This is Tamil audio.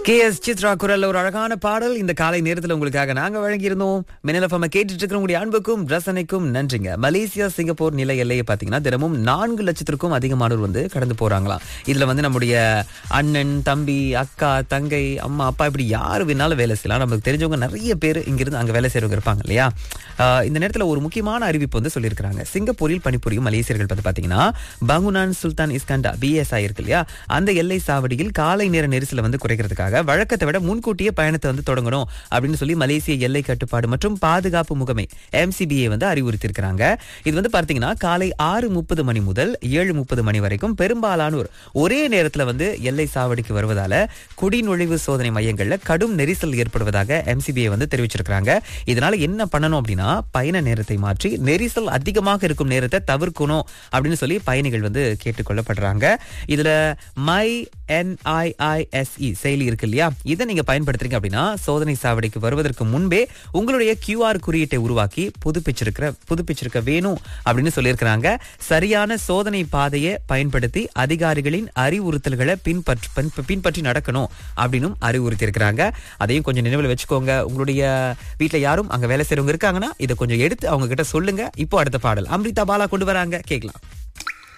கே எஸ் சித்ரா குரல்ல ஒரு அழகான பாடல் இந்த காலை நேரத்தில் உங்களுக்காக நாங்க வழங்கியிருந்தோம் மின்னல் FM கேட்டுட்டு இருக்கிற உங்களுடைய அன்புக்கும் ரசனைக்கும் நன்றிங்க மலேசியா சிங்கப்பூர் நில எல்லையை பாத்தீங்கன்னா தினமும் நான்கு லட்சத்திற்கும் அதிகமானோர் வந்து கடந்து போறாங்களாம் இதுல வந்து நம்முடைய அண்ணன் தம்பி அக்கா தங்கை அம்மா அப்பா இப்படி யாரு வேணாலும் வேலை செய்யலாம் நமக்கு தெரிஞ்சவங்க நிறைய பேர் இங்கிருந்து அங்க வேலை செய்யறவங்க இருப்பாங்க இல்லையா ஆஹ் இந்த நேரத்துல ஒரு முக்கியமான அறிவிப்பு வந்து சொல்லியிருக்காங்க சிங்கப்பூரில் பணிபுரியும் மலேசியர்கள் வந்து பாத்தீங்கன்னா பங்குனான் சுல்தான் இஸ்கண்டா பிஎஸ்ஐ இருக்கு இல்லையா அந்த எல்லை சாவடியில் காலை நேர நெரிசலை வந்து குறைக்கிறதுக்காக வழக்கத்தை விட முன்கூட்டியே பயணத்தை வந்து தொடங்கணும் அப்படின்னு சொல்லி மலேசிய எல்லை கட்டுப்பாடு மற்றும் பாதுகாப்பு முகமை எம்சிபிஏ வந்து அறிவுறுத்தியிருக்கிறாங்க இது வந்து பார்த்தீங்கன்னா காலை ஆறு முப்பது மணி முதல் ஏழு முப்பது மணி வரைக்கும் பெரும்பாலானோர் ஒரே நேரத்தில் வந்து எல்லை சாவடிக்கு வருவதால குடிநுழைவு சோதனை மையங்கள்ல கடும் நெரிசல் ஏற்படுவதாக எம்சிபிஏ வந்து தெரிவிச்சிருக்காங்க இதனால என்ன பண்ணணும் அப்படின்னா பயண நேரத்தை மாற்றி நெரிசல் அதிகமாக இருக்கும் நேரத்தை தவிர்க்கணும் அப்படின்னு சொல்லி பயணிகள் வந்து கேட்டுக்கொள்ளப்படுறாங்க இதுல மை என்ஐஐஎஸ்இ செயலி இருக்கு இல்லையா இதை நீங்க பயன்படுத்துறீங்க அப்படின்னா சோதனை சாவடிக்கு வருவதற்கு முன்பே உங்களுடைய கியூஆர் குறியீட்டை உருவாக்கி புதுப்பிச்சிருக்கிற புதுப்பிச்சிருக்க வேணும் அப்படின்னு சொல்லியிருக்கிறாங்க சரியான சோதனை பாதையை பயன்படுத்தி அதிகாரிகளின் அறிவுறுத்தல்களை பின்பற்ற பின்- பின்பற்றி நடக்கணும் அப்படின்னும் அறிவுறுத்தி இருக்கிறாங்க அதையும் கொஞ்சம் நினைவில் வச்சுக்கோங்க உங்களுடைய வீட்ல யாரும் அங்க வேலை செய்றவங்க இருக்காங்கன்னா இதை கொஞ்சம் எடுத்து அவங்க கிட்ட சொல்லுங்க இப்போ அடுத்த பாடல் அம்ரிதா பாலா கொண்டு வராங்க கேட்கலாம்